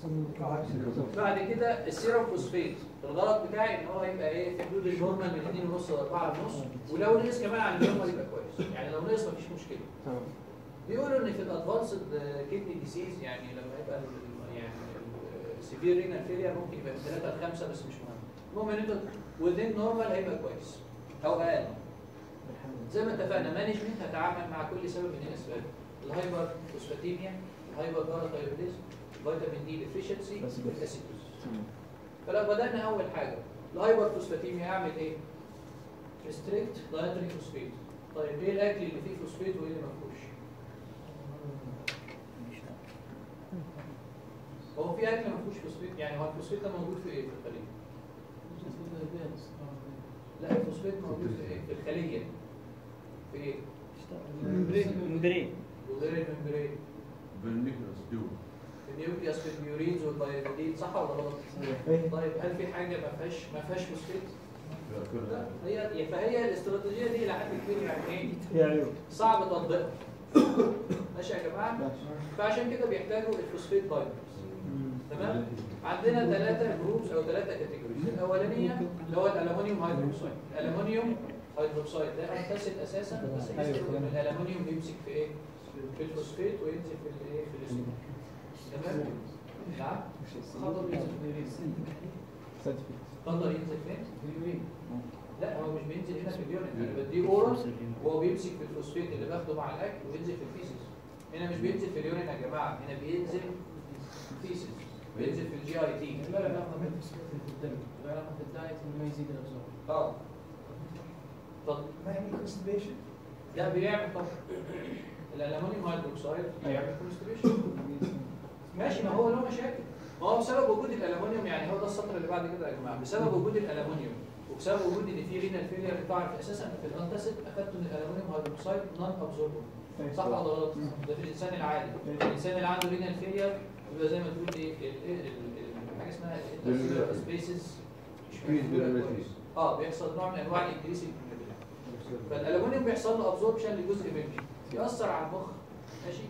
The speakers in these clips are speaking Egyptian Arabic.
بعد كده السيرم فوسفيت الغلط بتاعي ان هو يبقى ايه في حدود النورمال من 2.5 ل 4.5 ولو نقص كمان عن النورمال يبقى كويس يعني لو نقص مفيش مشكله تمام بيقولوا ان في الادفانسد كدني ديسيز يعني لما يبقى ال- يعني السيفير رينال فيلير ممكن يبقى من 3 ل 5 بس مش مهم المهم ان انت وذين نورمال هيبقى كويس او اقل زي ما اتفقنا مانجمنت هتعامل مع كل سبب من الاسباب الهايبر فوسفاتيميا الهايبر باراثايرويدزم فيتامين دي ديفيشنسي بس بس. والاسيدوز تمام فلو بدانا اول حاجه الهايبر فوسفاتيميا اعمل ايه؟ ريستريكت دايتري فوسفيت طيب ايه الاكل اللي فيه فوسفيت وايه اللي ما فيهوش؟ هو في اكل ما فيهوش فوسفيت يعني هو الفوسفيت ده موجود في ايه في الخليه؟ لا الفوسفيت موجود في ايه؟ في الخليه في ايه؟ ممبرين وغير الممبرين بالنيكروس دو في النيوكليوس في البيورينز والبايريدين صح ولا غلط؟ طيب هل في حاجه ما فيهاش ما فيهاش فوسفيت؟ لا هي فهي الاستراتيجيه دي الى حد كبير يعني ايه؟ يعني صعب تطبيقها ماشي يا جماعه؟ ماشي فعشان كده بيحتاجوا الفوسفيت بايبرز تمام؟ عندنا ثلاثة جروبس أو ثلاثة كاتيجوريز، الأولانية اللي هو الألمونيوم هيدروكسيد، الألمونيوم هيدروكسيد ده أنتاسيد أساسا بس أيوة. يستخدم من الألمونيوم بيمسك في إيه؟ في الفوسفيت وينزل في الإيه؟ في الأسيد. تمام؟ نعم؟ خطر ينزل في اليورين. سيرتيفيكت خطر ينزل فين؟ في اليورين. لا هو مش بينزل هنا في اليورين، أنا بديه أورال وهو بيمسك في الفوسفيت اللي باخده مع الأكل وينزل في الفيسز. هنا مش بينزل في اليورين يا جماعة، هنا بينزل في الفيسز. بينزل في الجي اي تي. لا لا علاقة بالفوسفات في الدم لا علاقة بالدايت انه ما يزيد الابزور اه اتفضل ما يعمل كونستيبيشن ده بيعمل طبعا الالومنيوم هيدروكسيد بيعمل كونستيبيشن ماشي ما هو له مشاكل ما هو بسبب وجود الالومنيوم يعني هو ده السطر اللي بعد كده يا جماعه بسبب وجود الالومنيوم وبسبب وجود ان في رينال فيلير انت عارف اساسا في الانتاسيد اخدته من الالومنيوم هيدروكسيد نون ابزوربر صح ولا غلط؟ ده في الانسان العادي الانسان اللي عنده رينال فيلير يبقى زي ما تقول ايه ال- ال- ال- حاجه اسمها ال- سبيسز Increase variability. اه بيحصل نوع من انواع الانكريس فالالومنيوم بيحصل له ابزوربشن لجزء منه ياثر على المخ ماشي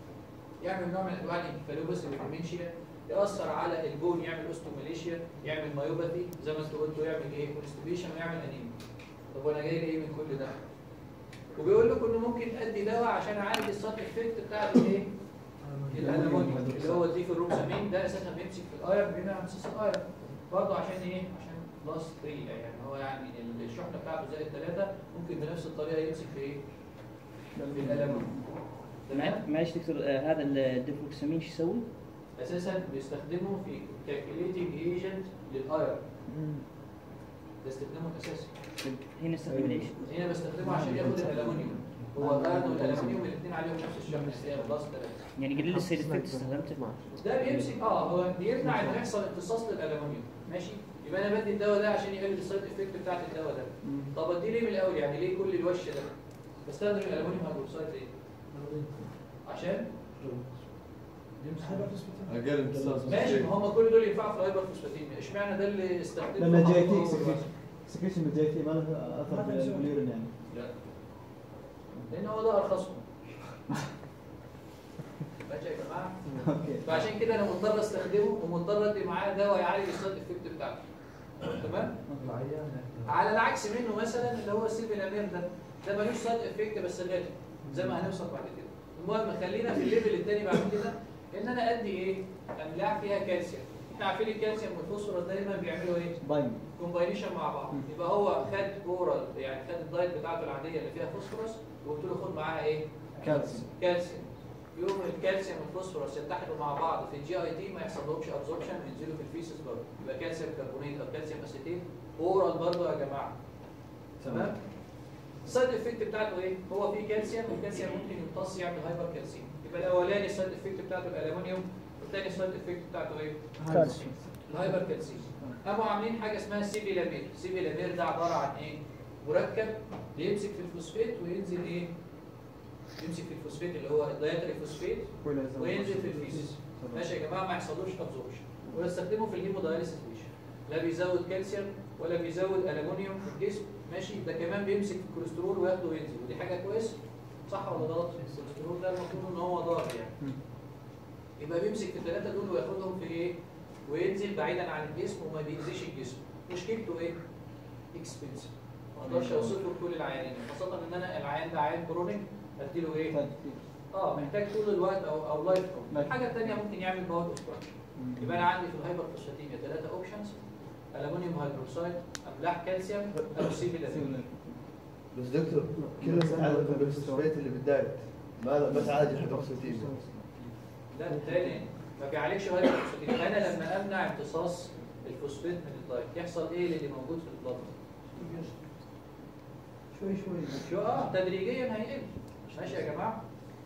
يعمل نوع من انواع الانكفالوباثي والديمنشيا ياثر على البون يعمل اوستوماليشيا يعمل مايوباثي زي ما انتوا قلتوا يعمل ايه كونستيبيشن ويعمل انيميا طب وانا جاي لي ايه من كل ده وبيقول لكم انه ممكن ادي دواء عشان اعالج السايد افكت بتاع الايه الالومنيوم اللي هو دي في الروكسامين ده اساسا بيمسك في الايرن بيمنع امتصاص الايرن برضه عشان ايه عشان بلس 3 يعني هو يعني الشحنه بتاعته زائد 3 ممكن بنفس الطريقه يمسك في ايه في الالومنيوم تمام معلش دكتور آه، هذا الديفلوكسامين شو يسوي؟ اساسا بيستخدمه في كالكوليتنج ايجنت للايرن ده استخدامه الاساسي هنا نستخدم ليش؟ هنا بستخدمه عشان ياخد الالومنيوم هو الايرن والالومنيوم الاثنين عليهم نفس الشحنه اللي هي بلس 3 يعني قليل السيد افكت استخدمته ده بيمسك اه هو بيمنع انه يحصل امتصاص للالومنيوم ماشي يبقى انا بدي الدواء ده عشان يقلل السايد افكت بتاعت الدواء ده طب اديه ليه من الاول يعني ليه كل الوش ده بستخدم الالومنيوم هيدروكسيد ليه عشان اقل امتصاص ماشي ما هم كل دول ينفعوا في الهايبر فوسفاتيميا اشمعنى ده اللي استخدمته لان جي هو تي أول واحد؟ سكريشن من جي تي ما له اثر ما في باليورين يعني لا لان هو ده ارخصهم ماشي يا جماعه اوكي فعشان كده انا مضطر استخدمه ومضطر ادي معاه دواء يعالج السايد افكت بتاعته تمام على العكس منه مثلا اللي هو السيفيلامير ده ده ملوش سايد افكت بس غالي زي ما هنوصل بعد كده المهم خلينا في الليفل الثاني بعد كده ان انا ادي ايه املاح فيها كالسيوم احنا عارفين الكالسيوم والفوسفورس دايما بيعملوا ايه باين كومباينيشن مع بعض يبقى هو خد اورال يعني خد الدايت بتاعته العاديه اللي فيها فوسفورس وقلت له خد معاها ايه كالسيوم كالسيوم يوم الكالسيوم والفوسفورس يتحدوا مع بعض في الجي اي تي ما يحصلهمش ابزوربشن وينزلوا في الفيسس برضه يبقى كالسيوم كربونيت او كالسيوم اسيتيت اورال برضه يا جماعه تمام السايد افكت بتاعته ايه؟ هو فيه كالسيوم والكالسيوم ممكن يمتص يعمل هايبر كالسيوم يبقى الاولاني السايد افكت بتاعته الالومنيوم والثاني السايد افكت بتاعته ايه؟ كالسيوم الهايبر كالسيوم قاموا عاملين حاجه اسمها سيفيلامير سيفيلامير ده عباره عن ايه؟ مركب بيمسك في الفوسفات وينزل ايه؟ يمسك في الفوسفات اللي هو الدايتري فوسفات وينزل في الفيسس ماشي يا جماعه ما يحصلوش ابزوربشن ونستخدمه في الهيموداياليسيس بيشن لا بيزود كالسيوم ولا بيزود الومنيوم في الجسم ماشي ده كمان بيمسك في الكوليسترول وياخده وينزل ودي حاجه كويسه صح ولا غلط؟ الكوليسترول ده المفروض ان هو ضار يعني يبقى بيمسك في الثلاثه دول وياخدهم في ايه وينزل بعيدا عن الجسم وما بيأذيش الجسم مشكلته ايه اكسبنسيف ما اقدرش اوصفه لكل العيانين خاصه ان انا العيان ده عيان كرونيك اديله ايه اه محتاج طول الوقت او او لايف كوم الحاجه الثانيه ممكن يعمل باور اوبستراكشن يبقى انا عندي في الهايبر فوسفاتيميا ثلاثه اوبشنز الومنيوم هيدروكسيد املاح كالسيوم او سيفيلامين بس دكتور كل تعالج بالفوسفات اللي بالدايت ما ما تعالج الهيدروكسيتيميا لا الثاني ما بيعالجش هايبر فوسفاتيميا انا لما امنع امتصاص الفوسفات من الدايت يحصل ايه للي موجود في البلد شوي شوي شو اه تدريجيا هيقل ماشي يا جماعه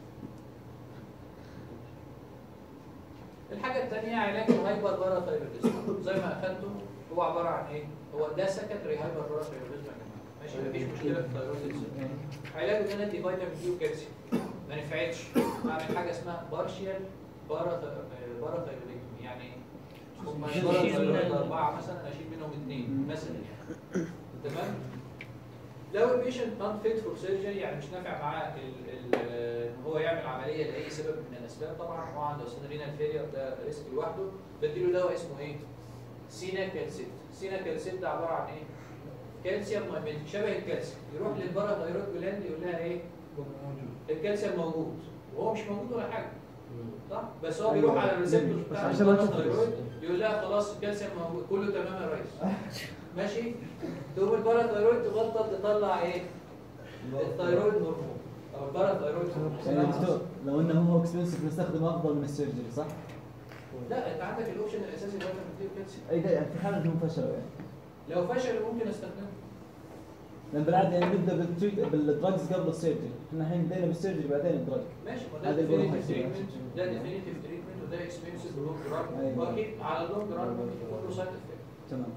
الحاجه الثانيه علاج الهايبر باراثايرويدزم زي ما اخدته هو عباره عن ايه هو ده سكندري هايبر باراثايرويدزم يا جماعه ماشي مفيش مشكله في الثايرويدزم علاجه ان انا ادي فيتامين دي وكالسيوم ما نفعتش اعمل حاجه اسمها بارشيال باراثايرويدزم يعني هم شيل- باراثايرويد اربعه مثلا اشيل منهم اثنين مثلا يعني تمام لو البيشنت نون فيت فور سيرجري يعني مش نافع معاه ال- ال- ان هو يعمل عمليه لاي سبب من الاسباب طبعا هو عنده سينرينال فيلير ده ريسك لوحده بديله دواء اسمه ايه؟ سينا كالسيت سينا كالسيت ده عباره عن ايه؟ كالسيوم مايمنت شبه الكالسيوم يروح للباراثايرويد جلاند يقول لها ايه؟ الكالسيوم موجود وهو مش موجود ولا حاجه صح؟ بس هو بيروح على الريسبتور بتاع عشان ما تشوف الباراثايرويد يقول لها خلاص الكالسيوم موجود كله تمام يا ريس ماشي تقوم الباراثايرويد تبطل تطلع ايه؟ الثايرويد هرمون او الباراثايرويد يعني هرمون دكتور لو انه هو اكسبنسيف نستخدمه افضل من السيرجري صح؟ لا انت عندك الاوبشن الاساسي فيتامين دي وكالسيوم اي ده يعني في حاله انهم فشلوا يعني لو فشل ممكن استخدمه لان بالعاده يعني نبدا بالتريت بالدراجز قبل السيرجري احنا الحين بدينا بالسيرجري بعدين الدراج ماشي ما ده هذا يقول ديفينيتيف حاجة. تريتمنت ده ديفينيتيف تريتمنت وده اكسبنسيف ولونج ران أيوة. واكيد على اللونج ران ممكن يكون له سايد افكت تمام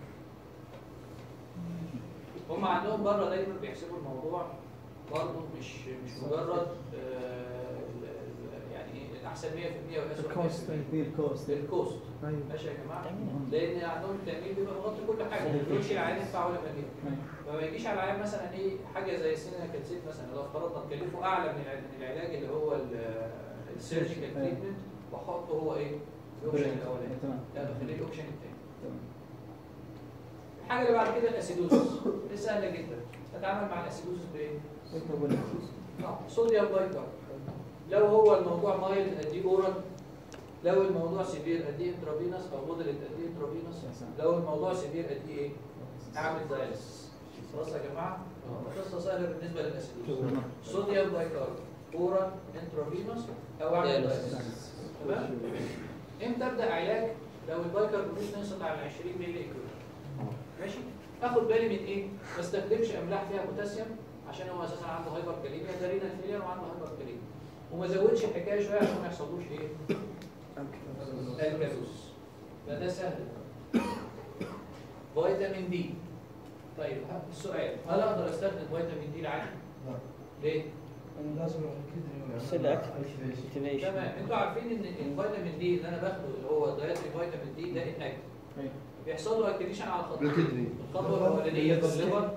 هم عندهم بره دايما بيحسبوا الموضوع برضه مش مش مجرد آه، ال- ال- يعني ايه الاحسن 100% والاسوء 100% في الكوست الكوست ايوه ماشي يا جماعه لان عندهم التامين بيبقى مغطي كل حاجه ما بيقولش العيان يدفع ولا مليون فما يجيش على العيان مثلا ايه حاجه زي السينا كالسيت مثلا لو افترضنا نكلفه اعلى من الع- من العلاج اللي هو ال- السيرجيكال تريتمنت واحطه هو ايه الاوبشن الاولاني تمام لا بخليه الاوبشن الثاني تمام الحاجه اللي بعد كده الاسيدوزس دي سهله جدا اتعامل مع الاسيدوزس بايه؟ آه، صوديوم بايكارب لو هو الموضوع مايل اديه اورال لو الموضوع سيفير اديه انترافينوس او مودريت اديه انترافينوس لو الموضوع سيفير اديه ايه؟ اعمل دايلس خلاص يا جماعه؟ قصه سهله بالنسبه للاسيدوز صوديوم بايكارب اورال انترافينوس او اعمل دايلس تمام؟ امتى ابدا علاج؟ لو البايكربونات نقصت على 20 مللي ايكويفالنت ماشي؟ اخد بالي من ايه؟ ما استخدمش املاح فيها بوتاسيوم عشان هو اساسا عنده هايبر كاليميا ده رينال فيلير وعنده هايبر كاليميا وما زودش الحكايه شويه عشان ما يحصلوش ايه؟ الكالوس فده سهل فيتامين دي طيب ها- السؤال هل اقدر استخدم فيتامين دي العادي؟ ليه؟ لازم كده سيل اكتيفيشن تمام انتوا عارفين ان الفيتامين دي اللي انا باخده اللي هو دايتري فيتامين دي ده انك بيحصل له اكتيفيشن على الخطوه بالكدني الخطوه الاولانيه في الليفر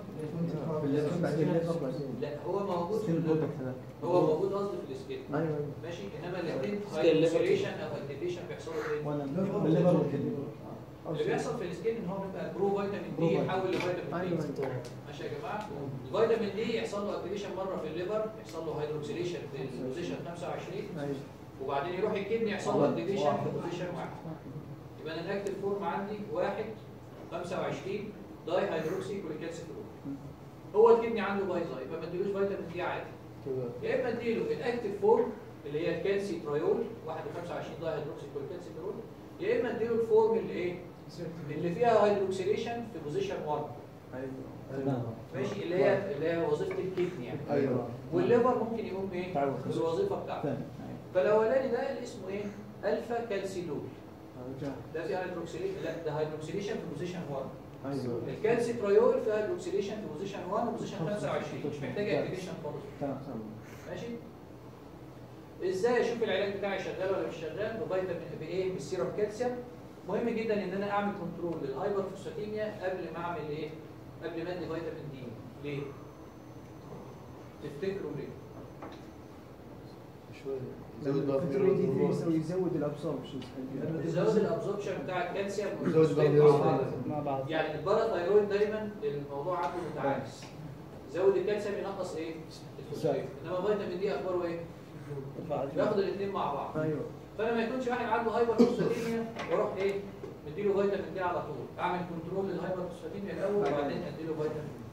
لا هو موجود في الليفر هو موجود قصدي في السكين ايوه ماشي انما الاثنين سكين ليفر. هايدروكسيليشن او اكتيفيشن بيحصلوا ايه؟ وانا بالليفر والكدني اللي بيحصل في السكين ان هو بيبقى برو فيتامين برو دي فيتامين. يحول لفيتامين دي ماشي يا جماعه الفيتامين دي يحصل له اكتيفيشن مره في الليفر يحصل له هيدروكسيليشن في البوزيشن 25 وبعدين يروح الكدني يحصل له اكتيفيشن في بوزيشن واحد يبقى انا الاكتيف فورم عندي 1 25 داي هيدروكسي كوليكالسيفيرول هو الكدني عنده بايظه يبقى ما اديلوش فيتامين دي عادي يا اما اديله الاكتيف فورم اللي هي الكالسي ترايول 1 25 داي هيدروكسي كوليكالسيفيرول يا اما اديله الفورم اللي ايه اللي فيها هيدروكسيليشن في بوزيشن 1 تمام ماشي اللي هي اللي هي وظيفه الكدني يعني ايوه والليفر ممكن يقوم ايه تعود. بالوظيفه بتاعته ثاني فالاولاني ده اللي اسمه ايه الفا كالسيدول ده فيه هيدروكسيليشن لا ده هيدروكسيليشن في بوزيشن 1 ايوه الكالسي ترايول فيها هيدروكسيليشن في بوزيشن 1 وبوزيشن 25 مش محتاج اكتيفيشن خالص تمام ماشي ازاي اشوف العلاج بتاعي شغال ولا مش شغال بفيتامين بايه بالسيروم كالسيوم مهم جدا ان انا اعمل كنترول للهايبر فوسفاتيميا قبل ما اعمل ايه قبل ما ادي فيتامين دي ليه تفتكروا ليه شوي زود بقى الفيتامين دي يسوي يزود الابسوربشن بيزود الابزوربشن بتاع الكالسيوم بيزود والفوسفات بقى مع بعض. مع بعض يعني الباراثايرويد دايما الموضوع عنده متعاكس زود الكالسيوم ينقص ايه؟ الفوسفات انما فيتامين دي اخباره ايه؟ بياخد الاثنين مع بعض ايوه فانا ما يكونش واحد عنده هايبر فوسفاتيميا واروح ايه؟ مديله فيتامين دي على طول اعمل كنترول للهايبر فوسفاتيميا الاول وبعدين اديله فيتامين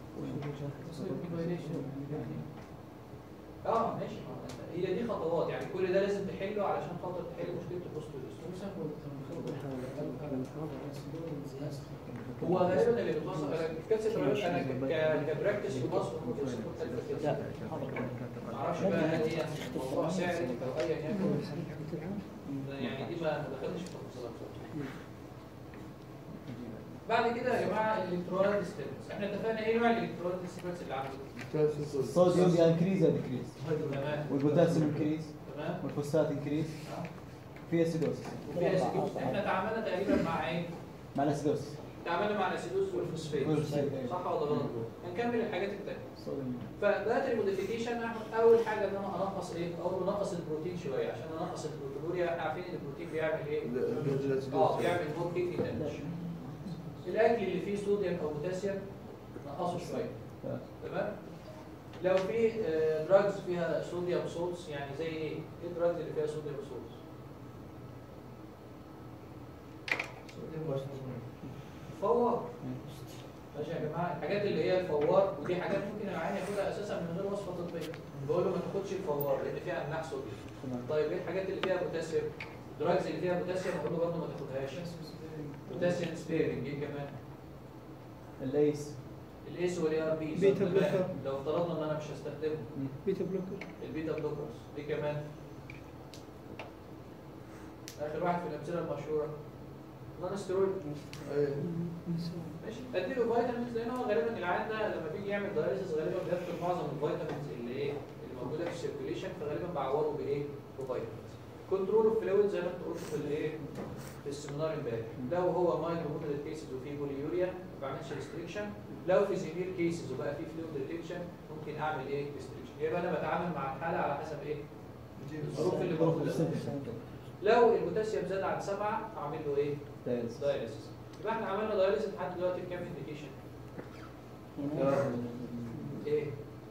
اه ماشي ما هو هي دي خطوات يعني كل ده لازم تحله علشان خاطر تحل مشكله البوست هو غالبا اللي بيتوصل الكالسيوم انا ك- كبراكتس في مصر ممكن يوصل مختلفه كده ما اعرفش بقى هل هي موضوع سعري او ايا يكن يعني دي ما دخلتش في تفاصيلها بصراحه بعد كده يا جماعه الالكترونات ستيبس احنا اتفقنا ايه نوع الالكترونات ستيبس اللي عنده الصوديوم ينكريز يا ديكريز تمام والبوتاسيوم انكريز تمام والفوسفات انكريز في اسيدوسس وفي اسيدوز احنا تعاملنا تقريبا مع ايه؟ مع الاسيدوسس تعاملنا مع الاسيدوز والفوسفات والفوسفات، أيوة. صح ولا غلط؟ هنكمل الحاجات التانية الصوديوم فدلوقتي الموديفيكيشن اول حاجه ان انا انقص ايه؟ اول انقص البروتين شويه عشان انقص البروتينوريا احنا عارفين ان البروتين بيعمل ايه؟ اه بيعمل مور كيدني دامج الاكل اللي فيه صوديوم او بوتاسيوم نقصه شويه تمام. تمام لو في دراجز فيها صوديوم سولتس يعني زي ايه؟ ايه الدراجز اللي فيها صوديوم سولتس؟ فوار ماشي يا جماعه الحاجات اللي هي الفوار ودي حاجات ممكن العيان ياخدها اساسا من غير وصفه طبيه بقول له ما تاخدش الفوار لان فيها املاح صوديوم تمام. طيب ايه الحاجات اللي فيها بوتاسيوم الدراجز اللي فيها بوتاسيوم بقول له برضه ما تاخدهاش بوتاسيوم سبيرنج ايه كمان الليس الايس والاي ار بي بيتا بلوكر. لو افترضنا ان انا مش هستخدمه بيتا بلوكر البيتا بلوكرز دي كمان اخر واحد في الامثله المشهوره نون ستيرويد ماشي اديله فيتامينز لان هو غالبا العيان ده لما بيجي يعمل دايليسيس غالبا بيفقد معظم الفيتامينز اللي ايه اللي موجوده في السيركيوليشن فغالبا بعوضه بايه؟ بفيتامينز كنترول اوف فلويد زي ما انت قلت في الايه في السيمينار امبارح لو هو مايلد مودريت كيسز وفي بوليوريا ما بعملش ريستريكشن لو في سيفير كيسز وبقى في فلويد ريتنشن ممكن اعمل ايه ريستريكشن يبقى انا بتعامل مع الحاله على حسب ايه الظروف اللي موجوده لو البوتاسيوم زاد عن سبعه اعمل له ايه دايلس دايليسيس يبقى احنا عملنا دايليسيس لحد دلوقتي بكام انديكيشن ايه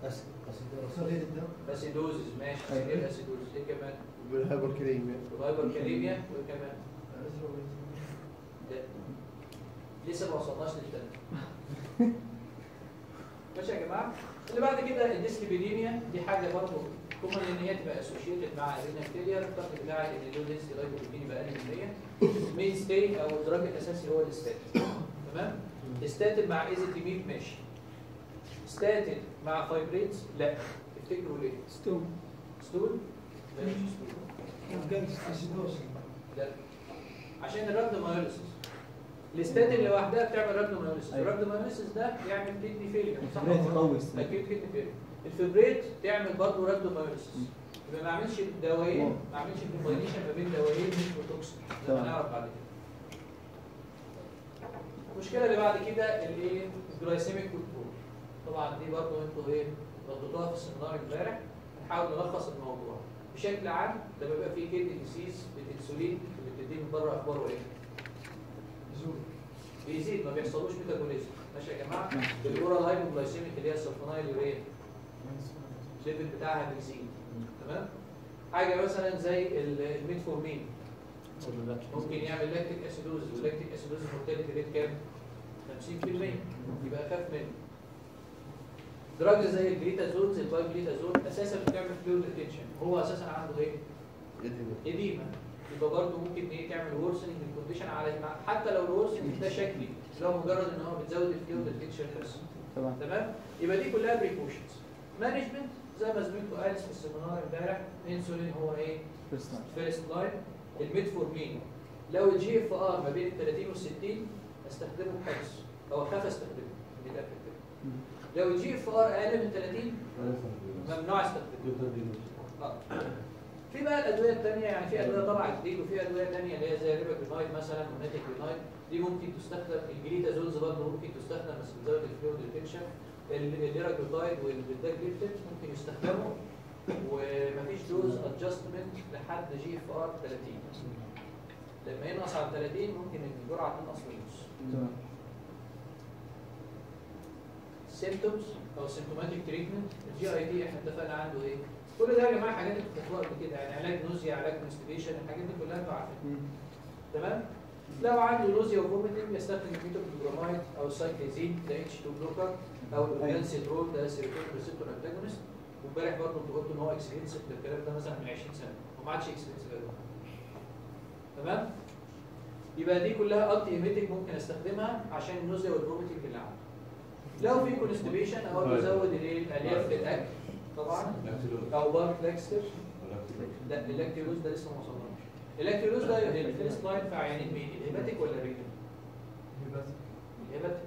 اسيدوزز ماشي أيوة. ايه الاسيدوزز ايه كمان بالهايبركليميا وهايبر كاليميا وايه كمان لا لسه ما وصلناش للتاني ماشي يا جماعه اللي بعد كده الديسليبيديميا دي حاجه برضه كومن ان هي تبقى اسوشيتد مع الرينا فيلير الضغط بتاع ان اللو دنسيتي لايكوبروتين يبقى اقل من 100 المين ستي او الدراج الاساسي هو الستاتين تمام ستاتين مع ايزيتيميب ماشي ستاتين مع فايبريتس لا تفتكروا ليه؟ ستون ستول؟ لا مش ستول لا عشان الرابدومايوليسيس الستاتين لوحدها بتعمل رابدومايوليسيس أيوة. الرابدومايوليسيس ده يعمل كدني فيلير صح الفبريت ولا يقوي غلط؟ الستاتين. اكيد كدني فيلير الفبريت تعمل برضه رابدومايوليسيس يبقى ما اعملش دوايين مم. ما اعملش كومباينيشن ما بين دوايين مش بروتوكسين زي ما تمام. هنعرف بعد كده المشكله اللي بعد كده الايه الجلايسيميك كنترول طبعا دي برضه انتوا ايه رديتوها في السيمينار امبارح نحاول نلخص الموضوع بشكل عام لما بيبقى في كيدني ديسيز بالانسولين اللي بتديه من بره اخباره ايه؟ بيزيد ما بيحصلوش ميتابوليزم ماشي يا جماعه بالاورال هايبوجلايسيميك اللي هي السلفونايل يوريا الليفل بتاعها بيزيد تمام حاجه مثلا زي ال- الميتفورمين ممكن يعمل لاكتيك اسيدوز واللاكتيك اسيدوز المورتاليتي ريت كام 50% يبقى خاف منه دراج زي الجليتازول البايجليتازول اساسا بتعمل فلويد ريتنشن هو اساسا عنده ايه اديمه يبقى برضه ممكن ايه تعمل ورسنج الكونديشن على حتى لو الورسنج ده شكلي اللي هو مجرد ان هو بتزود الفلويد ريتنشن بس تمام تمام يبقى دي كلها بريكوشنز مانجمنت زي ما زميلكم قال في السيمينار امبارح انسولين هو ايه فيرست لاين فيرست لاين الميتفورمين لو الجي اف ار ما بين ال 30 وال 60 استخدمه بحرص او اخاف استخدمه متاكد كده لو الجي اف ار اقل من 30 ممنوع استخدمه آه. في بقى الادويه الثانيه يعني في ادويه طالعه جديد وفي ادويه ثانيه اللي هي زي ريباكرينايد مثلا وناتيكرينايد دي ممكن تستخدم الجليتازولز برضه ممكن تستخدم بس بتزود الفلويد ريتنشن الليراجلوتايد والبيتاجليبتين ممكن يستخدموا ومفيش دوز ادجستمنت لحد جي اف ار 30 لما ينقص على 30 ممكن الجرعه تنقص للنص تمام سيمتومز او سيمتوماتيك تريتمنت الجي اي تي احنا اتفقنا عنده ايه كل ده يا جماعه حاجات انتوا بتاخدوها قبل كده يعني علاج نوزيا علاج كونستيبيشن الحاجات دي كلها انتوا عارفينها مم. تمام لو عنده نوزيا وفوميتنج يستخدم الميتوكلوبراميد او السايكليزين ده اتش 2 بلوكر او الاوريانسيترول ده سيروتونين ريسبتور انتاجونست وامبارح برضه انتوا قلتوا ان هو اكسبنسيف الكلام ده مثلا من 20 سنه وما عادش اكسبنسيف تمام يبقى دي كلها التي ايميتك ممكن استخدمها عشان النوزيا والفوميتنج اللي عنده لو في كونستيبيشن اقول له زود الايه الالياف في الاكل طبعا او بارك لاكستر لا اللاكتيلوز ده لسه ما وصلناش اللاكتيلوز ده الفيرست لاين في عيانين مين الهيباتيك ولا الرينال الهيباتيك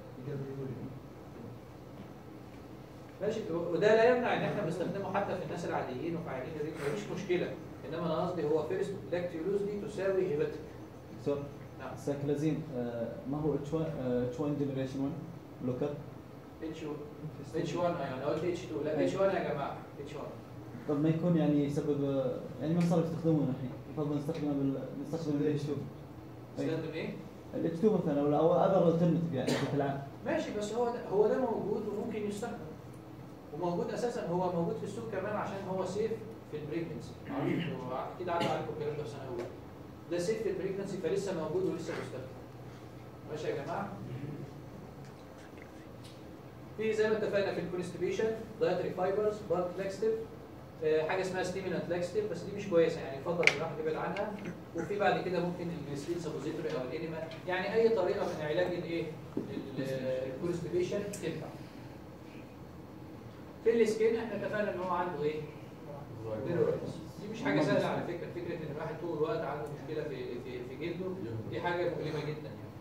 ماشي وده لا يمنع ان احنا بنستخدمه حتى في الناس العاديين وفي عيانين الرينال مفيش مشكله انما انا قصدي هو فيرست لاكتيلوز دي تساوي هيباتيك سو نعم السايكلازين آه، ما هو اتش 1 اتش 1 جنريشن 1 بلوكر اتش 1 اتش 1 ايوه انا قلت اتش 2 لا اتش 1 يا جماعه اتش 1 طب ما يكون يعني سبب آه، يعني ما صاروا يستخدمونه الحين يفضل نستخدمه بال نستخدم الاتش 2 استخدم ايه؟ الاتش 2 مثلا او او اذر الترنتيف يعني بشكل عام ماشي بس هو ده هو ده موجود وممكن يستخدم وموجود اساسا هو موجود في السوق كمان عشان هو سيف في البريجنسي اكيد عدى عليكم الكلام ده في سنه اولى ده سيف في البريجنسي فلسه موجود ولسه مستخدم ماشي يا جماعه في زي ما اتفقنا في الكونستيبيشن دايتري فايبرز بارك لاكستيف حاجه اسمها ستيمولانت لاكستيف بس دي مش كويسه يعني يفضل الواحد يبعد عنها وفي بعد كده ممكن الجليسرين سابوزيتوري او الانيما يعني اي طريقه من علاج الايه الكونستيبيشن تنفع في السكين احنا اتفقنا ان هو عنده ايه؟ بيرورايتس دي مش حاجه سهله على فكره فكره ان الواحد طول الوقت عنده مشكله في في في جلده دي حاجه مؤلمه جدا يعني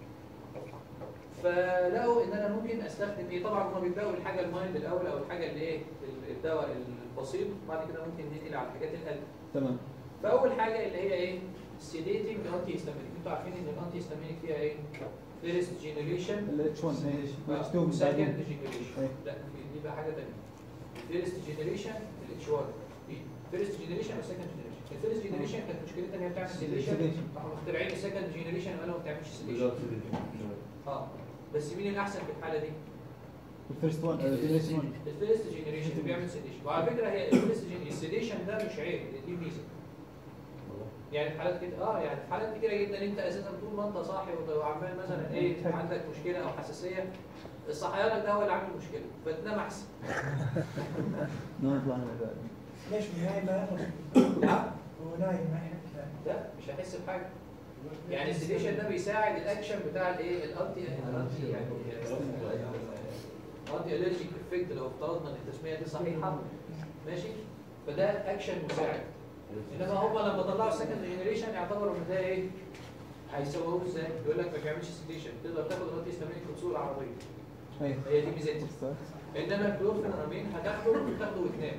فلقوا ان انا ممكن استخدم ايه طبعا هم بيبداوا بالحاجه المايند الاول او الحاجه اللي ايه الدواء البسيط بعد كده ممكن ننقل على الحاجات القلب تمام فاول حاجه اللي هي ايه سيديتنج انتي هيستامينيك انتوا عارفين ان الانتي هيستامينيك فيها ايه فيرست جينيريشن الاتش 1 الاتش 2 سكند بعدين. جينيريشن أي. لا دي بقى حاجه ثانيه الفيرست جينيريشن الاتش 1 فيرست جينيريشن والسكند جينيريشن الفيرست جينيريشن كانت مشكلتها ان هي بتعمل سيديشن Sedation. راحوا مخترعين السكند جينيريشن وقالوا ما بتعملش سيديشن اه بس مين الاحسن في الحاله دي؟ الفيرست 1 جنريشن 1 الفيرست جينيريشن بيعمل سيديشن وعلى فكره هي الفيرست جينيريشن السيديشن ده مش عيب دي ميزه يعني في حالات كده اه يعني في حالات كتيره جدا انت اساسا طول ما انت صاحي وت- وعمال مثلا ايه عندك مشكله او حساسيه الصحيانك ده هو اللي عامل مشكله فتنام احسن نطلع من الباب ليش هو نايم ما يخرج؟ نعم هو نايم ما يحس لا مش هيحس بحاجه يعني السيديشن ده بيساعد الاكشن بتاع الايه الانتي الانتي يعني انتي الرجيك افكت لو افترضنا ان التسميه دي صحيحه ماشي فده اكشن مساعد انما هم لما طلعوا السكند جنريشن يعتبروا ان ده ايه هيسووه ازاي؟ يقول لك ما بيعملش سيديشن تقدر تاخد الانتي هيستامينيك وتسوق العربيه ايوه هي دي ميزتها انما الكلورفينامين هتاخده وتاخده وتنام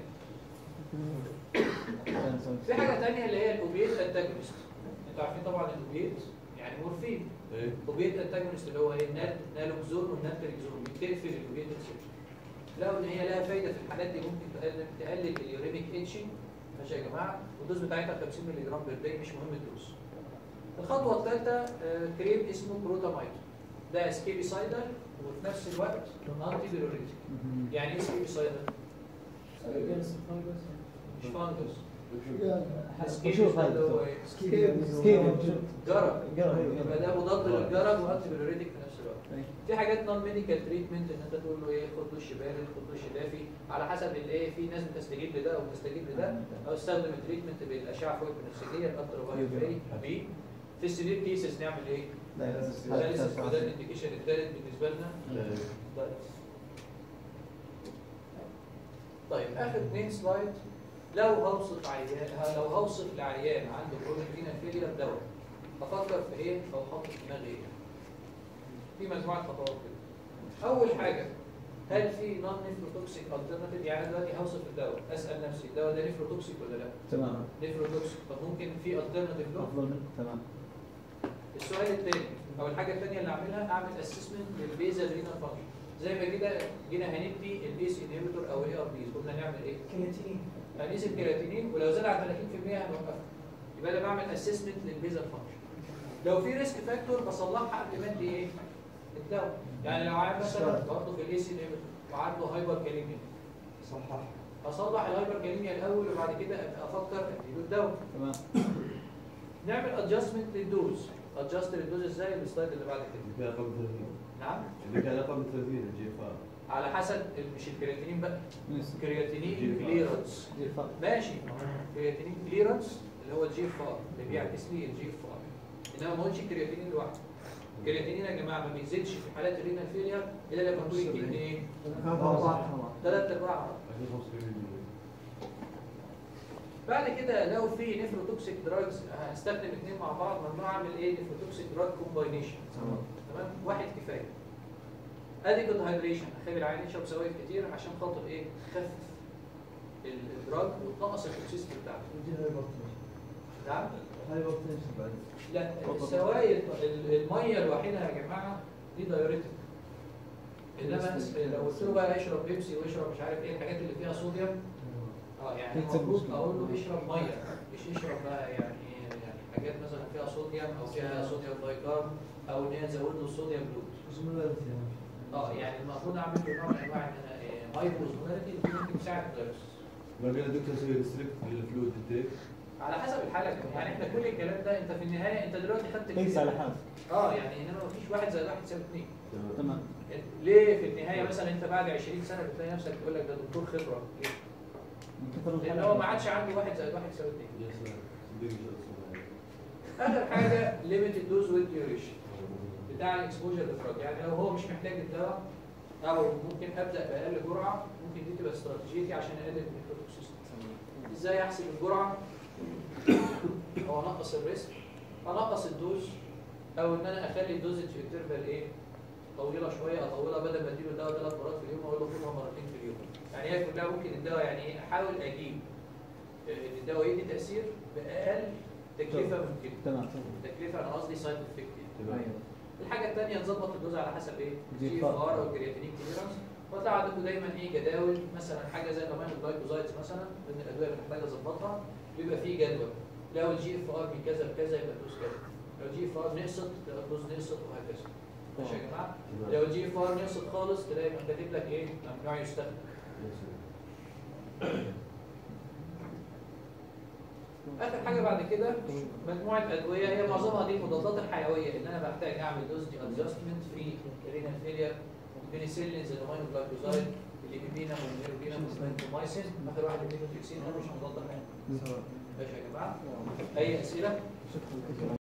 في حاجه ثانيه اللي هي الاوبيت انتاجونست انتوا عارفين طبعا الاوبيت يعني مورفين اوبيت انتاجونست اللي هو ايه النال نالوكزون والنالتريكزون بتقفل الاوبيت ريسبتور لقوا ان هي لها فايده في الحالات دي ممكن تقلل تقلل اليوريميك اتشنج ماشي يا جماعه والدوز بتاعتها 50 مللي جرام بير داي مش مهم الدوز الخطوه الثالثه آه، كريم اسمه بروتامايد ده سكيبيسايدر وفي نفس الوقت انتي بيروريتيك يعني ايه سكيبيسايدر؟ مش فانجس بشوف هذا اللي هو الدكتور. إيه؟ سكيب جرب جرب. يبقى ده مضاد للجرب وانتي بيوريتيك في نفس الوقت أي. في حاجات نون ميديكال تريتمنت ان انت تقول له ايه خد دش بارد خد دش دافي على حسب الايه في ناس بتستجيب لده او بتستجيب لده او استخدم التريتمنت بالاشعه فوق البنفسجيه الالترا فايولت راي بي في السيفير كيسز نعمل ايه؟ دايليسيس وده الانديكيشن الثالث بالنسبه لنا دايليسيس. طيب اخر اثنين سلايد لو هوصف عيان لو هوصف لعيان عنده كرونيك رينال فيلير دواء افكر في ايه او احط في دماغي ايه في مجموعه خطوات كده اول حاجه هل في نون نيفروتوكسيك الترناتيف يعني أنا دلوقتي هوصف الدواء اسال نفسي الدواء ده نيفروتوكسيك ولا لا تمام نيفروتوكسيك طب ممكن في الترناتيف له افضل منك تمام السؤال الثاني او الحاجه الثانيه اللي اعملها اعمل اسسمنت للبيزل رينال فانكشن زي ما كده جينا هندي الايس انهبيتور او الاي ار بيز قلنا نعمل ايه؟ كرياتين هنقيس الكرياتينين ولو زاد عن 30% هنوقفه يبقى انا بعمل اسسمنت للبيزل فانكشن لو في ريسك فاكتور بصلحها قبل ما ادي ايه الدواء يعني لو عيل مثلا برضه في الاي سي وعنده هايبر كاليميا صحح اصلح الهايبر كاليميا الاول وبعد كده أبقى افكر اديله الدواء تمام نعمل ادجستمنت للدوز ادجست للدوز ازاي السلايد اللي بعد كده اللي كان اقل من 30 نعم اللي كان اقل من 30 الجي اف ار على حسب ال- مش الكرياتينين بقى نسبة. الكرياتينين جي- كليرنس دي الفرق ماشي كرياتينين كليرنس اللي هو الجي اف ار اللي بيعكس لي الجي اف ار انما ما قلتش كرياتينين لوحده الكرياتينين يا جماعه ما بيزيدش في حالات الرينال فيلير الا لما يكون الكدني ايه؟ ثلاث ارباع بعد كده لو في نيفروتوكسيك دراجز هستخدم اثنين مع بعض ممنوع اعمل ايه نيفروتوكسيك دراج كومباينيشن تمام واحد كفايه اديكوت هايدريشن اخلي العيان يشرب سوائل كتير عشان خاطر ايه تخفف الدراج وتنقص التوكسيستي بتاعته نعم هايبرتنشن بعد لا السوائل ال- الميه لوحدها يا جماعه دي دايوريتك انما لو قلت له بقى يشرب بيبسي ويشرب مش عارف ايه الحاجات اللي فيها صوديوم اه يعني تكتب المفروض مشكلة. اقول له اشرب ميه مش يشرب بقى يعني يعني حاجات مثلا فيها صوديوم او فيها صوديوم بايكارب او ان هي تزود له الصوديوم لود اه يعني المفروض اعمل له نوع من انواع ان انا هايبوزمولاريتي اللي ممكن تساعد الدايوريسيس ما قال الدكتور سوي ريستريكت للفلويد انتيك على حسب الحاله كمان. يعني احنا كل الكلام ده انت في النهايه انت دلوقتي خدت قيس على حالك اه يعني انما مفيش واحد زائد واحد يساوي اثنين تمام تمام ليه في النهايه مثلا انت بعد 20 سنه بتلاقي نفسك تقول لك ده دكتور خبره ليه؟ من كثر لان الحالات هو ما عادش عنده واحد زائد واحد يساوي اثنين يا سلام صدقني شو اسمه اخر حاجه ليميتد دوز ويز ديوريشن بتاع الاكسبوجر للدراج يعني لو هو مش محتاج الدواء او ممكن ابدا باقل جرعه ممكن دي تبقى استراتيجيتي عشان اقلل النيكروتوكسيستي ازاي احسب الجرعه او انقص الريسك انقص الدوز او ان انا اخلي الدوزج في انترفال ايه طويله شويه اطولها بدل ما اديله الدواء ثلاث مرات في اليوم اقول له خدها مرتين في اليوم يعني هي كلها ممكن الدواء يعني ايه احاول اجيب آه، ان الدواء يدي تاثير باقل تكلفه ممكنه تمام تكلفه انا قصدي سايد افكت تمام الحاجه الثانيه نظبط الدوز على حسب ايه جي جي اف فار. ار او كرياتينين كليرنس وطلع عندكم دايما ايه جداول مثلا حاجه زي الامين الجلايكوزايدز مثلا من الادويه اللي محتاجه اظبطها بيبقى فيه جدول لو الجي اف ار من كذا لكذا يبقى الدوز كذا لو الجي اف ار نقصت تبقى الدوز نقصت وهكذا ماشي يا جماعه لو الجي اف ار نقصت خالص تلاقي كاتب لك ايه ممنوع يستخدم اخر حاجه بعد كده مجموعه ادويه هي معظمها دي المضادات الحيويه اللي انا بحتاج اعمل دوز دي ادجستمنت في رينال فيلير بنسلين زينومين جلايكوزايد الليبيدينا والميروبينا والمايسين اخر واحد الليبوتكسين ده مش مضاد حيوي ماشي يا جماعه اي اسئله